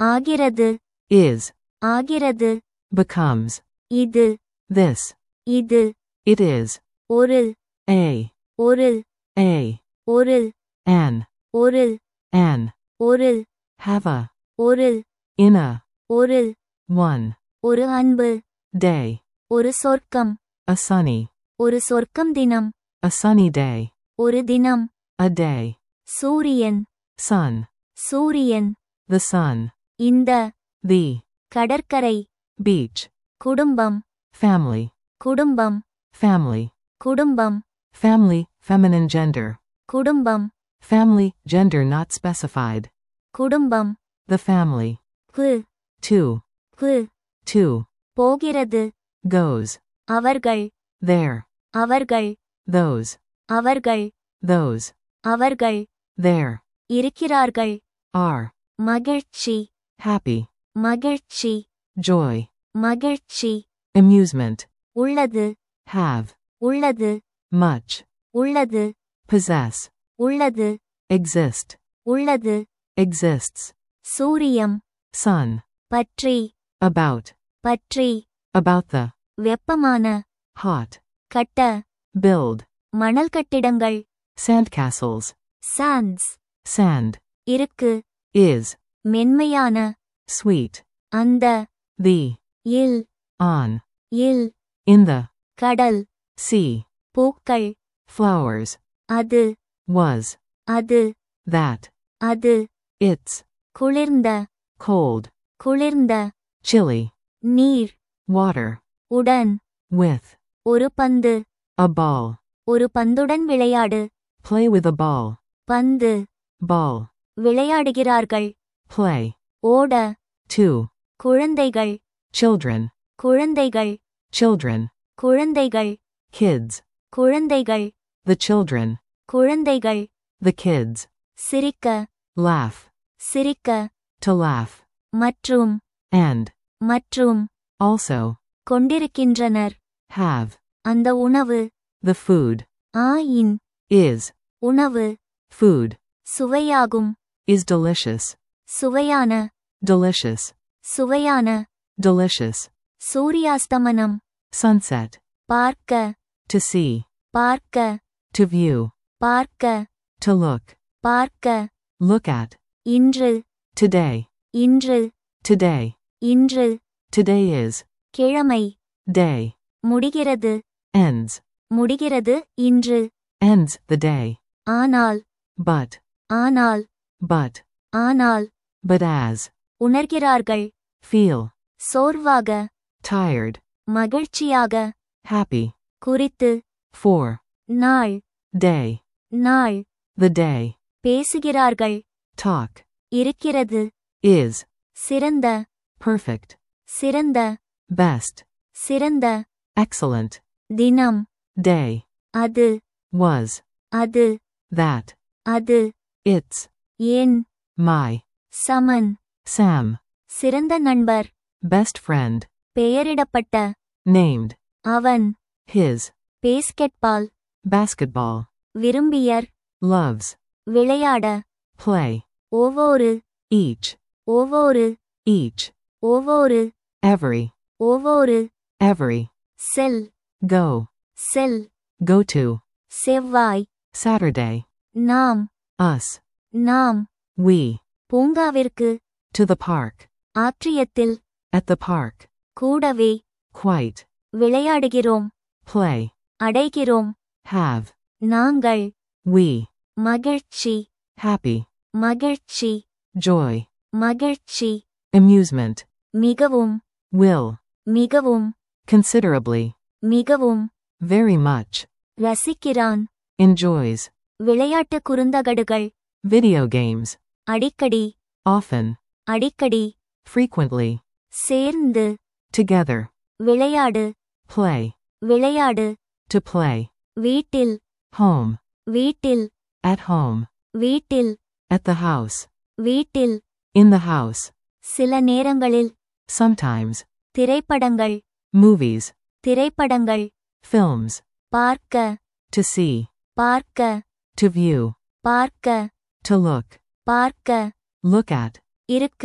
ஆகிறது is, ஆகிறது becomes, இது this, இது it is, ஒரு a, ஒரு a, ஒரு an, ஒரு an, ஒரு have a, ஒரு in a, ஒரு one, ஒரு அன்பு day, ஒரு சொர்க்கம் a sunny, ஒரு சொர்க்கம் தினம் a sunny day, ஒரு தினம் a day, சூரியன் sun, சூரியன் the sun, இந்த the, கடற்கரை beach, குடும்பம் family, குடும்பம் family, குடும்பம் family, feminine gender, குடும்பம் family, gender not specified, குடும்பம் the family, கு two, கு two, போகிறது goes, அவர்கள் there, அவர்கள் those, அவர்கள் those, அவர்கள் there, இருக்கிறார்கள் are, மகிழ்ச்சி happy, மகிழ்ச்சி joy, மகிழ்ச்சி amusement, உள்ளது have, உள்ளது much, உள்ளது possess, உள்ளது exist, உள்ளது exists, சூரியம் sun, பற்றி about, பற்றி about the, வெப்பமான hot, கட்ட build, மணல் கட்டிடங்கள் sandcastles, சான்ஸ் sand, இருக்கு is, மென்மையான sweet, அந்த the, இல் on, இல் in the, கடல் sea, பூக்கள் flowers, அது was, அது that, அது it's, குளிர்ந்த cold, குளிர்ந்த chilly, நீர் water, உடன் with, ஒரு பந்து a ball, ஒரு பந்துடன் விளையாடு play with a ball, பந்து ball, விளையாடுகிறார்கள் play, ஓட two, குழந்தைகள் children, குழந்தைகள் children, குழந்தைகள் kids, குழந்தைகள் the children, குழந்தைகள் the kids, சிரிக்க laugh, சிரிக்க to laugh, மற்றும் and, மற்றும் also, கொண்டிருக்கின்றனர் have, அந்த உணவு the food, ஆயின் is, உணவு food, சுவையாகும் is delicious, சுவையான delicious, சுவையான delicious, சூரியாஸ்தமனம் sunset, பார்க்க to see, பார்க்க to view, பார்க்க to look, பார்க்க look at, இன்று today, இன்று today, இன்று today is, கிழமை day, முடிகிறது ends, முடிகிறது இன்று ends the day, ஆனால் but, ஆனால் but, ஆனால் but as, உணர்கிறார்கள் feel, சோர்வாக tired, மகிழ்ச்சியாக happy, குறித்து for, நாள் day, நாள் the day, பேசுகிறார்கள் talk, இருக்கிறது is, சிறந்த perfect, சிறந்த best, சிறந்த excellent, தினம் day, அது was, அது that, அது it's, ஏன் my, சமன் Sam, சிறந்த நண்பர் best friend, பெயரிடப்பட்ட named, அவன் his, பேஸ்கெட்பால் basketball, விரும்பியர் loves, விளையாட play, ஒவ்வொரு each, ஒவ்வொரு each, ஒவ்வொரு every, ஒவ்வொரு every, செல் go, செல் go to, செவ்வாய் Saturday, நாம் us, நாம் we, பூங்காவிற்கு to the park, ஆற்றியத்தில் at the park, கூடவே quite, விளையாடுகிறோம் play, அடைகிறோம் have, நாங்கள் we, மகிழ்ச்சி happy, மகிழ்ச்சி joy, மகிழ்ச்சி amusement, மிகவும் will, மிகவும் considerably, மிகவும் very much, ரசிக்கிறான் enjoys, விளையாட்டு குறுந்தகடுகள் video games, அடிக்கடி often, அடிக்கடி frequently, சேர்ந்து together, விளையாடு play, விளையாடு to play, வீட்டில் home, வீட்டில் at home, வீட்டில் at the house, வீட்டில் in the house, சில நேரங்களில் sometimes, திரைப்படங்கள் movies, திரைப்படங்கள் films, பார்க்க to see, பார்க்க to view, பார்க்க to look, பார்க்க look at, இருக்கு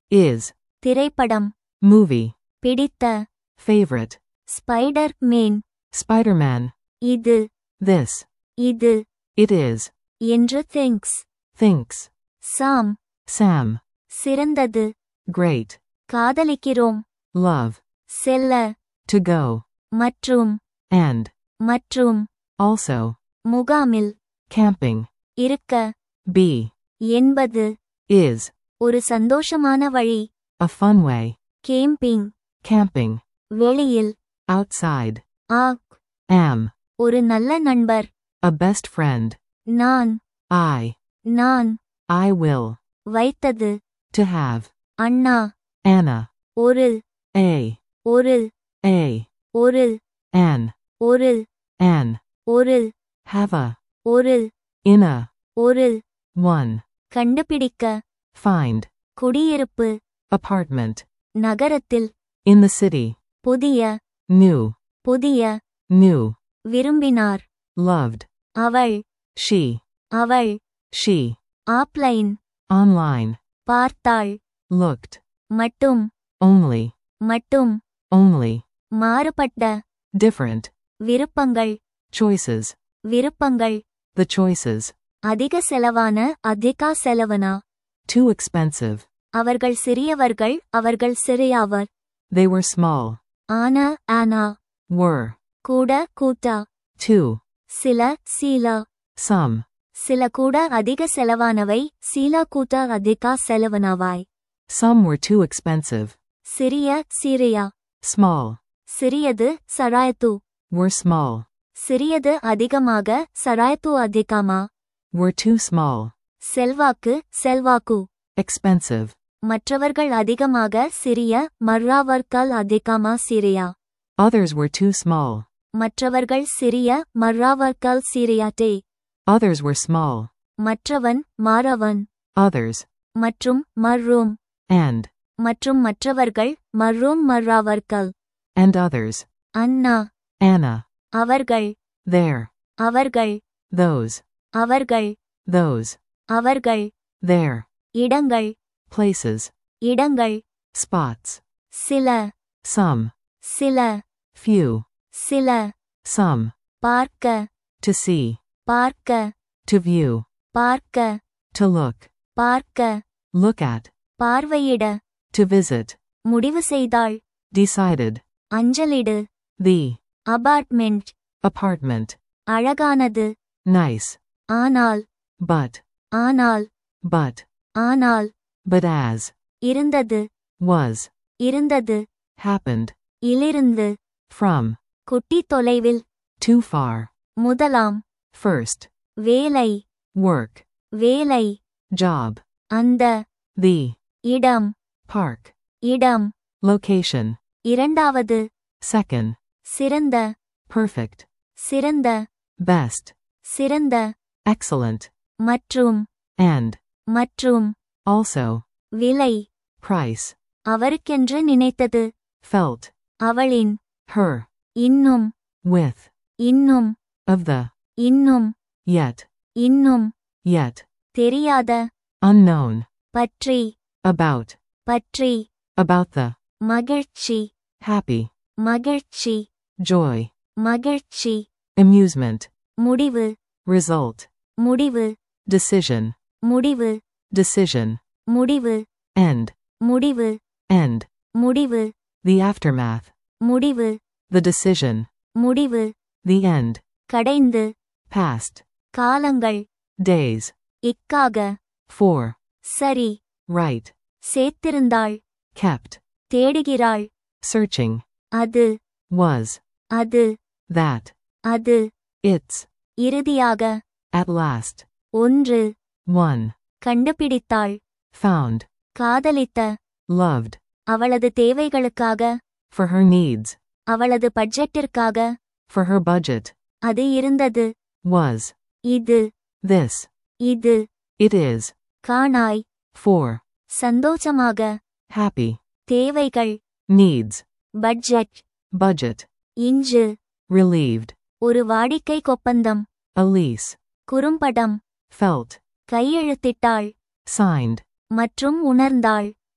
is, திரைப்படம் movie, பிடித்த favorite, ஸ்பைடர் மேன் Spider-Man, இது this, இது it is, என்று திங்ஸ் thinks, சாம் Sam, சிறந்தது great, காதலிக்கிறோம் love, செல்ல to go, மற்றும் and, மற்றும் also, முகாமில் camping, இருக்க be, என்பது is, ஒரு சந்தோஷமான வழி a fun way, camping camping, வெளியில் outside, ஆக் am, ஒரு நல்ல நண்பர் a best friend, நான் I, நான் I will, வைத்தது to have, அண்ணா Anna, ஒரு a, ஒரு a, ஒரு an, ஒரு an, ஒரு have a, ஒரு in a, ஒரு one, கண்டுபிடிக்க find, குடியிருப்பு apartment, நகரத்தில் in the city, புதிய new, புதிய new, விரும்பினார் loved, அவள் she, அவள் she, ஆப்லைன் online, பார்த்தாள் looked, மட்டும் only, மட்டும் only, மாறுபட்ட different, விருப்பங்கள் choices, விருப்பங்கள் the choices, அதிக செலவான அதிகா செலவனா too expensive, அவர்கள் சிறியவர்கள் அவர்கள் சிறியவர் they were small, ஆனா ஆனா were, கூட கூட்டா too, சில சீலா some, சில கூட அதிக செலவானவை சீலா கூட்டா அதிகா செலவனவாய் some were too expensive, சிறிய சிறியா small, சிறியது சராயத்து were small, சிறியது அதிகமாக சராயத்து அதிகமா were too small, செல்வாக்கு செல்வாக்கு expensive, மற்றவர்கள் அதிகமாக சிறிய மர்ராவர்கால் அதிகமா சிறியா others were too small, மற்றவர்கள் சிறிய மர்ராவர்கால் சிறியாட்டே others were small, மற்றவன் மாறவன் others, மற்றும் மர்ரூம் and, மற்றும் மற்றவர்கள் மர்ரூம் மர்ராவர்கள் and others, அண்ணா Anna, அவர்கள் there, அவர்கள் those, அவர்கள் those, அவர்கள் there, இடங்கள் places, இடங்கள் spots, சில some, சில few, சில some, பார்க்க to see, பார்க்க to view, பார்க்க to look, பார்க்க look at, பார்வையிட to visit, முடிவு செய்தாள் decided, அஞ்சலிடு the, அபார்ட்மெண்ட் apartment, அழகானது nice, ஆனால் but, ஆனால் but, ஆனால் but as, இருந்தது was, இருந்தது happened, இலிருந்து from, குட்டி தொலைவில் too far, முதலாம் first, வேலை work, வேலை job, அந்த the, இடம் park, இடம் location, இரண்டாவது second, சிறந்த perfect, சிறந்த best, சிறந்த excellent, மற்றும் and, மற்றும் also, விலை price, அவருக்கென்று நினைத்தது felt, அவளின் her, இன்னும் with, இன்னும் of the, இன்னும் yet, இன்னும் yet, தெரியாத unknown, பற்றி about, பற்றி about the, மகிழ்ச்சி happy, மகிழ்ச்சி joy, மகிழ்ச்சி amusement, முடிவு result, முடிவு decision, முடிவு decision, முடிவு end, முடிவு end, முடிவு the aftermath, முடிவு the decision, முடிவு the end, கடைந்து past, காலங்கள் days, இக்காக for, சரி right, சேர்த்திருந்தாள் kept, தேடுகிறாள் searching, அது was, அது that, அது its, இறுதியாக at last, ஒன்று one, கண்டுபிடித்தாள் found, காதலித்த loved, அவளது தேவைகளுக்காக for her needs, அவளது பட்ஜெட்டிற்காக for her budget, அது இருந்தது was, இது this, இது it is, காணாய் for, சந்தோஷமாக happy, தேவைகள் needs, பட்ஜெட் budget, இன்று relieved, ஒரு வாடிக்கை கொப்பந்தம் a lease, குறும்படம் felt, கையெழுத்திட்டாள் signed, மற்றும் உணர்ந்தாள்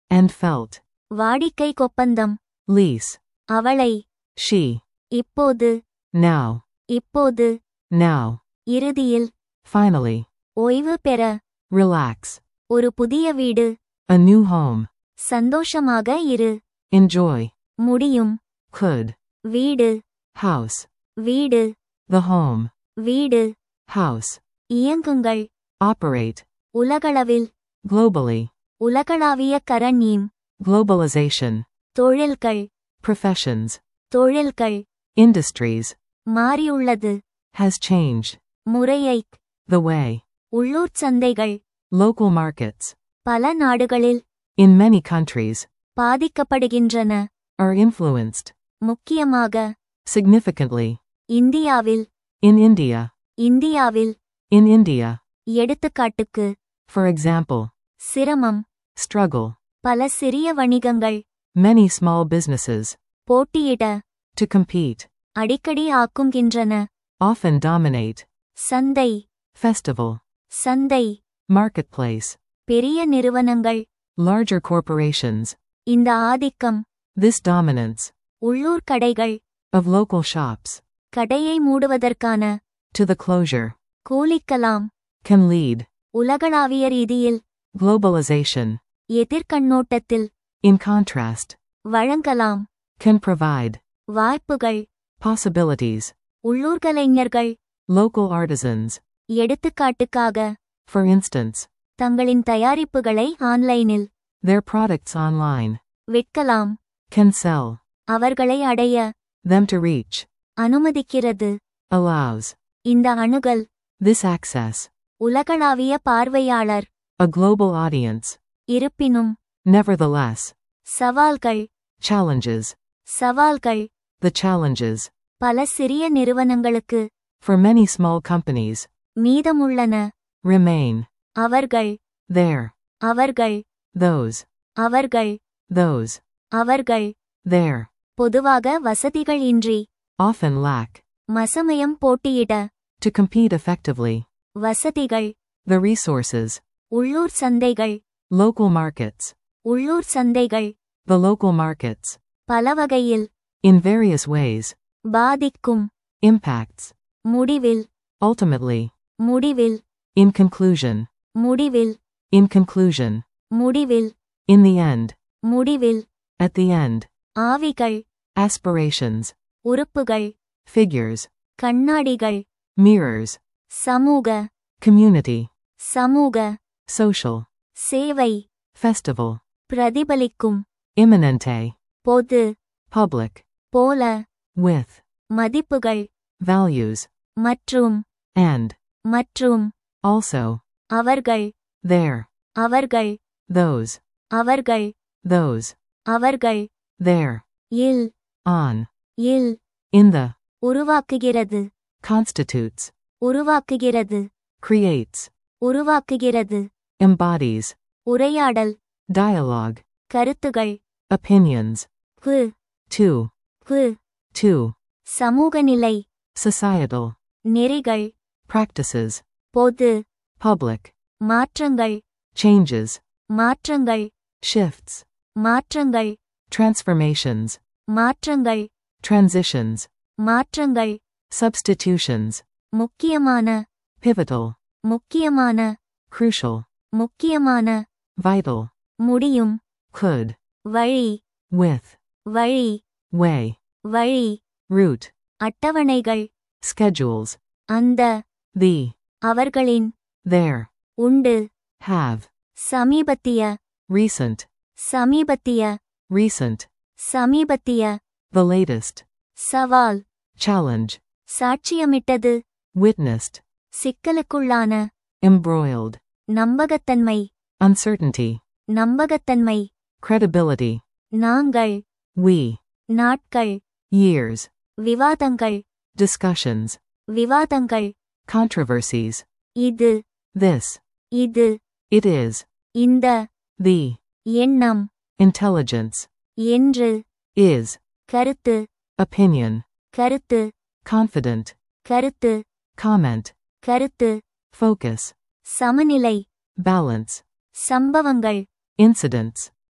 and felt. வாடிக்கை கொப்பந்தம் Lease. அவளை She. இப்போது Now. இப்போது Now. இறுதியில் Finally. ஓய்வு பெற Relax. ஒரு புதிய வீடு A new home. சந்தோஷமாக இரு Enjoy. முடியும் Could. வீடு House. வீடு The home. வீடு House. இயங்குங்கள் Operate. உலகளவில் Globally. உலகளாவிய கரண்யம் Globalization. தொழில்கள் Professions. தொழில்கள் Industries. மாறியுள்ளது Has changed. முறையை The way. உள்ளூர் சந்தைகள் Local markets. பல நாடுகளில் In many countries. பாதிக்கப்படுகின்றன Are influenced. முக்கியமாக Significantly. இந்தியாவில் In India. இந்தியாவில் In India. எடுத்துக்காட்டுக்கு For example. சிரமம் Struggle. பல சிறிய வணிகங்கள் Many small businesses. போட்டியிட To compete. அடிக்கடி ஆக்குகின்றன Often dominate. சந்தை Festival. சந்தை Marketplace. பெரிய நிறுவனங்கள் Larger corporations. இந்த ஆதிக்கம் This dominance. உள்ளூர் கடைகள் Of local shops. கடையை மூடுவதற்கான To the closure. கூலிக்கலாம் Can lead. உலகளாவிய ரீதியில் Globalization. எதிர்கண்ணோட்டத்தில் In contrast. வழங்கலாம் Can provide. வாய்ப்புகள் Possibilities. உள்ளூர் கலைஞர்கள் Local artisans. எடுத்துக்காட்டுக்காக For instance. தங்களின் தயாரிப்புகளை ஆன்லைனில் Their products online. விற்கலாம் Can sell. அவர்களை அடைய Them to reach. அனுமதிக்கிறது Allows. இந்த அணுகல் This access. உலகளாவிய பார்வையாளர் A global audience. இருப்பினும் Nevertheless. சவால்கள் Challenges. சவால்கள் The challenges. பல சிறிய நிறுவனங்களுக்கு For many small companies. மீதமுள்ளன Remain. அவர்கள் There. அவர்கள் Those. அவர்கள் Those. அவர்கள் There. பொதுவாக வசதிகள் இன்றி Often lack. மசமயம் போட்டியிட To compete effectively. வசதிகள் The resources. உள்ளூர் சந்தைகள் Local markets. உள்ளூர் சந்தைகள் The local markets. பல வகையில் In various ways. பாதிக்கும் Impacts. முடிவில் Ultimately. முடிவில் In conclusion. முடிவில் In conclusion. முடிவில் In the end. முடிவில் At the end. ஆவிகள் Aspirations. உறுப்புகள் Figures. கண்ணாடிகள் Mirrors. சமூக Community. சமூக Social. சேவை Festival. பிரதிபலிக்கும் Imminente. பொது Public. போல With. மதிப்புகள் Values. மற்றும் And. மற்றும் Also. அவர்கள் There. அவர்கள் Those. அவர்கள் Those. அவர்கள் There. Will On. இல் In the. உருவாக்குகிறது Constitutes. உருவாக்குகிறது Creates. உருவாக்குகிறது Embodies. உரையாடல் Dialogue. கருத்துகள் Opinions. கு To. கு To. சமூகநிலை Societal. நெறிகள் Practices. பொது Public. மாற்றங்கள் Changes. மாற்றங்கள் Shifts. மாற்றங்கள் Transformations. மாற்றங்கள் Transitions. மாற்றங்கள் Substitutions. முக்கியமான Pivotal. முக்கியமான Crucial. முக்கியமான Vital. முடியும் Could. வழி With. வழி Way. வழி Route. அட்டவணைகள் Schedules. அந்த The. அவர்களின் There. உண்டு Have. சமீபத்திய Recent. சமீபத்திய Recent. சமீபத்திய The latest. சவால் Challenge. சாட்சியமிட்டது Witnessed. சிக்கலுக்குள்ளான Embroiled. நம்பகத்தன்மை Uncertainty. நம்பகத்தன்மை Credibility. நாங்கள் We. நாட்கள் Years. விவாதங்கள் Discussions. விவாதங்கள் Controversies. இது This. இது It is. இந்த The. எண்ணம் Intelligence. என்று Is. கருத்து Opinion. கருத்து Confident. கருத்து Comment. கருத்து Focus. சமநிலை Balance. சம்பவங்கள் Incidents.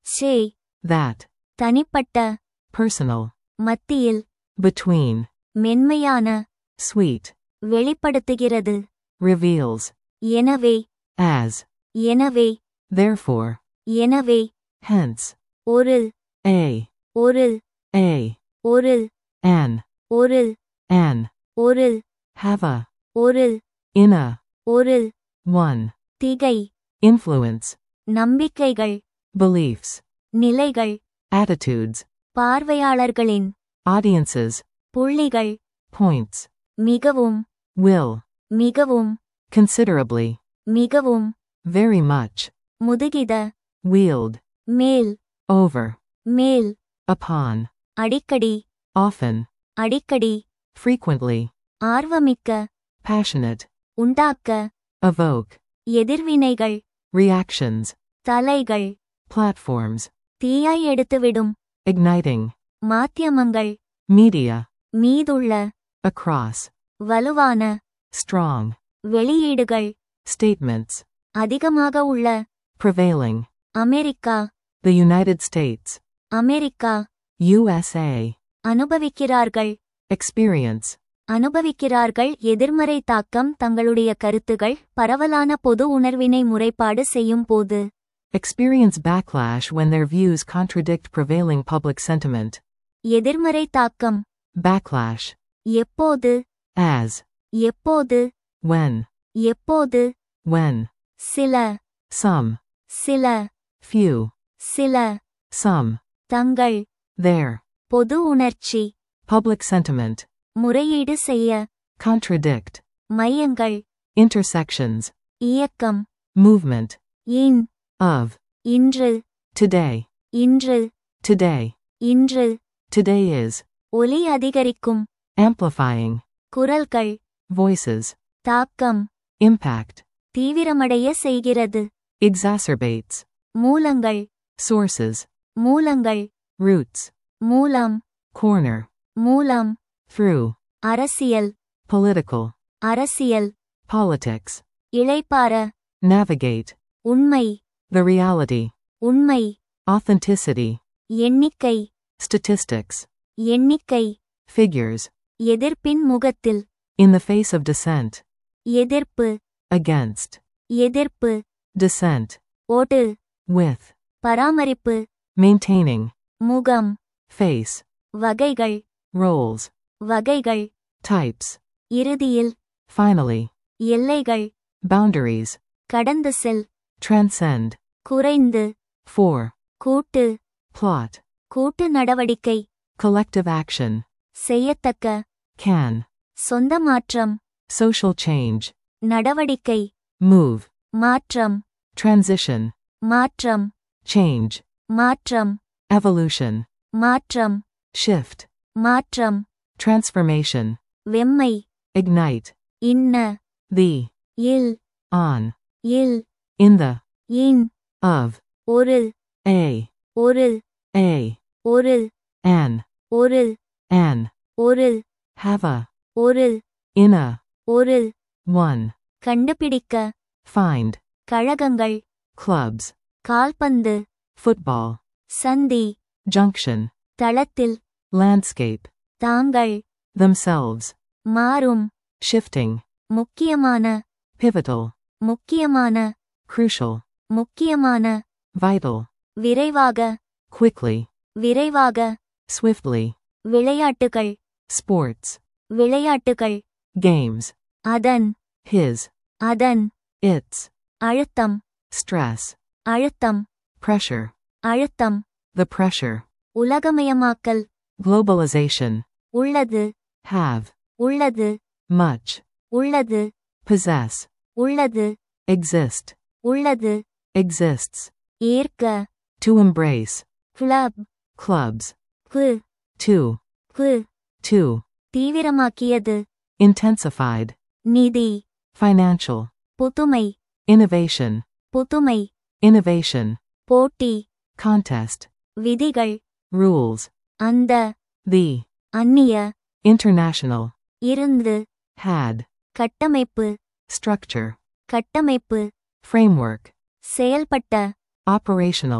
சே that, தனிப்பட்ட personal, மத்தியில் between, மென்மையான sweet, வெளிப்படுத்துகிறது reveals, எனவே as, எனவே therefore, எனவே hence, ஒரு a, ஒரு a, ஒரு an, ஒரு an, ஒரு have a, ஒரு in a, ஒரு one, திகை influence, நம்பிக்கைகள் beliefs, நிலைகள் attitudes, பார்வையாளர்களின் audiences, புள்ளிகள் points, மிகவும் will, மிகவும் considerably, மிகவும் very much, முதுகித wield, மேல் over, மேல் upon, அடிக்கடி often, அடிக்கடி frequently, ஆர்வமிக்க passionate, உண்டாக்க evoke, எதிர்வினைகள் reactions, தலைகள் platforms, தீயாய் எடுத்துவிடும் igniting, மாத்தியமங்கள் media, மீதுள்ள across, வலுவான strong, வெளியீடுகள் statements, அதிகமாக உள்ள prevailing, America the United States, America USA, அனுபவிக்கிறார்கள் experience, அனுபவிக்கிறார்கள் எதிர்மறை தாக்கம் தங்களுடைய கருத்துகள் பரவலான பொது உணர்வினை முறைப்பாடு செய்யும் போது experience backlash when their views contradict prevailing public sentiment, எதிர்மறை தாக்கம் backlash, எப்போது as, எப்போது when, எப்போது when, சில some, சில few, சில some, தங்கள் their, பொது உணர்ச்சி public sentiment, முறையீடு செய்ய contradict, மையங்கள் intersections, இயக்கம் movement, இன் of, இன்று today, இன்று today, இன்று today is, ஒலி அதிகரிக்கும் amplifying, குரல்கள் voices, தாக்கம் impact, தீவிரமடைய செய்கிறது exacerbates, மூலங்கள் sources, மூலங்கள் roots, மூலம் corner, மூலம் through, அரசியல் political, அரசியல் politics, இளைப்பாற navigate, உண்மை the reality, உண்மை authenticity, எண்ணிக்கை statistics, எண்ணிக்கை figures, எதிர்ப்பின் முகத்தில் in the face of dissent, எதிர்ப்பு against, எதிர்ப்பு dissent, ஓட்டு with, பராமரிப்பு maintaining, முகம் face, வகைகள் roles, வகைகள் types, இறுதியில் finally, எல்லைகள் boundaries, கடந்து செல் transcend, குறைந்து for, கூட்டு plot, கூட்டு நடவடிக்கை collective action, செய்யத்தக்க can, சொந்த மாற்றம் social change, நடவடிக்கை move, மாற்றம் transition, மாற்றம் change, மாற்றம் evolution, மாற்றம் shift, மாற்றம் transformation, வெம்மை ignite, இன்ன the, இல் on, இல் in the, இன் of, ஒரு a, ஒரு a, ஒரு an, ஒரு an, ஒரு have a, ஒரு in a, ஒரு one, கண்டுபிடிக்க find, கழகங்கள் clubs, கால்பந்து football, சந்தி junction, தளத்தில் landscape, தாங்கள் themselves, மாறும் shifting, முக்கியமான pivotal, முக்கியமான crucial, முக்கியமான vital, விரைவாக quickly, விரைவாக swiftly, விளையாட்டுகள் sports, விளையாட்டுகள் games, அதன் his, அதன் its, அழுத்தம் stress, அழுத்தம் pressure, அழுத்தம் the pressure, உலகமயமாக்கல் globalization, உள்ளது have, உள்ளது much, உள்ளது possess, உள்ளது exist, உள்ளது exists, ஏற்க to embrace, கிளப் clubs, கு to, கு to, தீவிரமாக்கியது intensified, நிதி financial, புதுமை innovation, புதுமை innovation, போட்டி contest, விதிகள் rules, அந்த the, அந்நிய international, இருந்து had, கட்டமைப்பு structure, கட்டமைப்பு framework, செயல்பட்ட operational,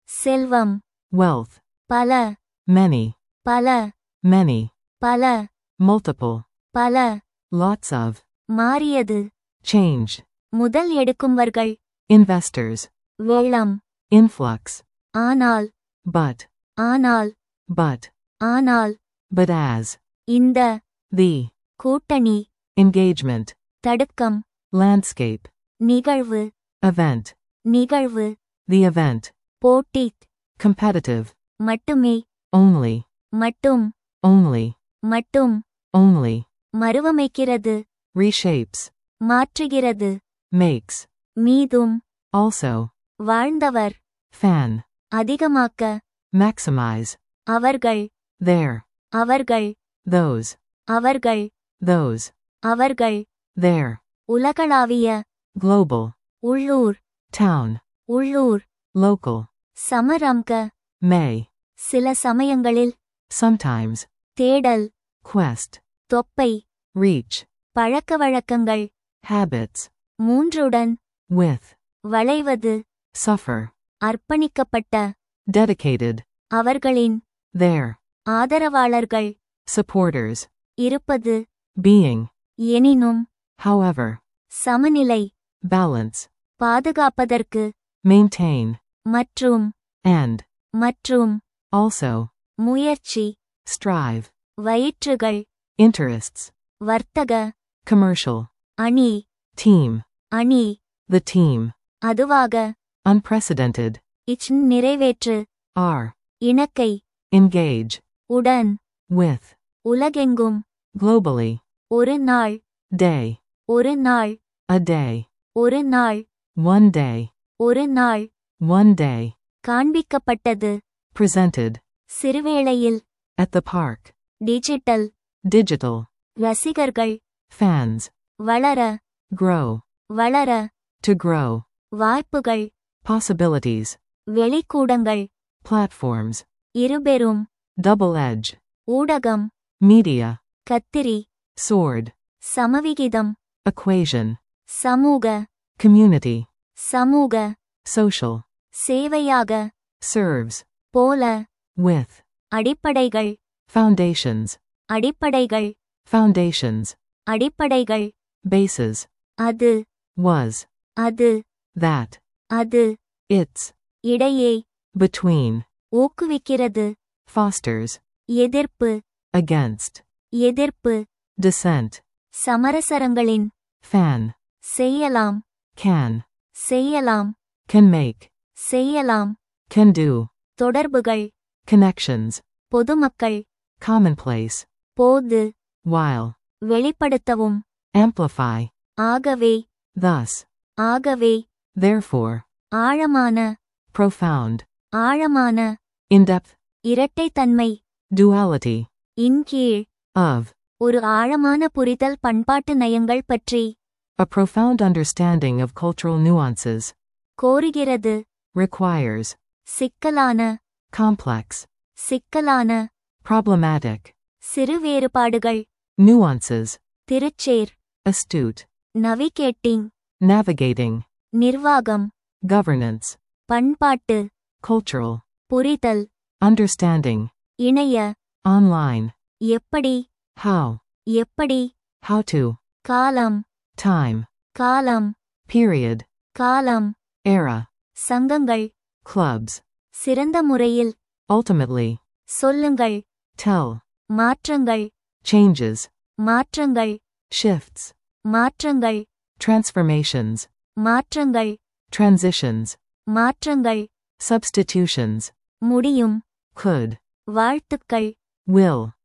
செல்வம் wealth, பல many, பல many, பல multiple, பல lots of, மாறியது change, முதல் எடுக்கும்வர்கள் investors, வெள்ளம் influx, ஆனால் but, ஆனால் but, ஆனால் but as, இந்த the, கூட்டணி engagement, தடுக்கம் landscape, நிகழ்வு event, நிகழ்வு the event, போட்டி competitive, மட்டுமே only, மட்டும் only, மட்டும் only, மறுவமைக்கிறது reshapes, மாற்றுகிறது makes, மீதும் also, வாழ்ந்தவர் fan, அதிகமாக்க maximize, அவர்கள் there, அவர்கள் those, அவர்கள் those, அவர்கள் there, உலகளாவிய global, உள்ளூர் town, உள்ளூர் local, சமரம்க may, சில சமயங்களில் sometimes, தேடல் quest, தொப்பை reach, பழக்கவழக்கங்கள் habits, மூன்றுடன் with, வளைவது suffer, அர்ப்பணிக்கப்பட்ட dedicated, அவர்களின் there, ஆதரவாளர்கள் supporters, இருப்பது being, எனினும் however, சமநிலை balance, பாதுகாப்பதற்கு maintain, மற்றும் and, மற்றும் also, முயற்சி strive, வயிற்றுகள் interests, வர்த்தக commercial, அணி team, அணி the team, அதுவாக unprecedented, இச் நிறைவேற்று are, இணக்கை engage, உடன் with, உலகெங்கும் globally, ஒரு நாள் day, ஒரு நாள் a day, ஒரு நாள் one day, ஒரு நாள் one day, காண்பிக்கப்பட்டது presented, சிறுவேளையில் at the park, digital digital, ரசிகர்கள் fans, வளர grow, வளர to grow, வாய்ப்புகள் possibilities, வெளிக்கூடங்கள் platforms, இருபெரும் double edge, ஊடகம் media, கத்திரி sword, சமவிகிதம் equation, சமூக community, சமூக social, சேவையாக serves, போல with, அடிப்படைகள் foundations, அடிப்படைகள் foundations, அடிப்படைகள் bases, அது was, அது that, அது its, இடையே between, ஊக்குவிக்கிறது fosters, எதிர்ப்பு against, எதிர்ப்பு dissent, சமரசரங்களின் fan, செய்யலாம் can, செய்யலாம் can make, செய்யலாம் can do, தொடர்புகள் connections, பொதுமக்கள் commonplace, போது while, வெளிப்படுத்தவும் amplify, ஆகவே thus, ஆகவே therefore, ஆழமான profound, ஆழமான in-depth, இரட்டைத்தன்மை duality, இன்கீழ் of, ஒரு ஆழமான புரிதல் பண்பாட்டு நயங்கள் பற்றி a profound understanding of cultural nuances, கோருகிறது requires, சிக்கலான complex, சிக்கலான problematic, சிறு வேறுபாடுகள் nuances, திருச்சேர் astute, நவிகேட்டிங் navigating, நிர்வாகம் governance, பண்பாட்டு cultural, புரிதல் understanding, இணைய online, எப்படி how, எப்படி how to, காலம் time, காலம் period, காலம் era, சங்கங்கள் clubs, சிறந்த முறையில் ultimately, சொல்லுங்கள் tell, மாற்றங்கள் changes, மாற்றங்கள் shifts, மாற்றங்கள் transformations, மாற்றங்கள் transitions, மாற்றங்கள் substitutions, முடியும் could, வாழ்த்துக்கள் will,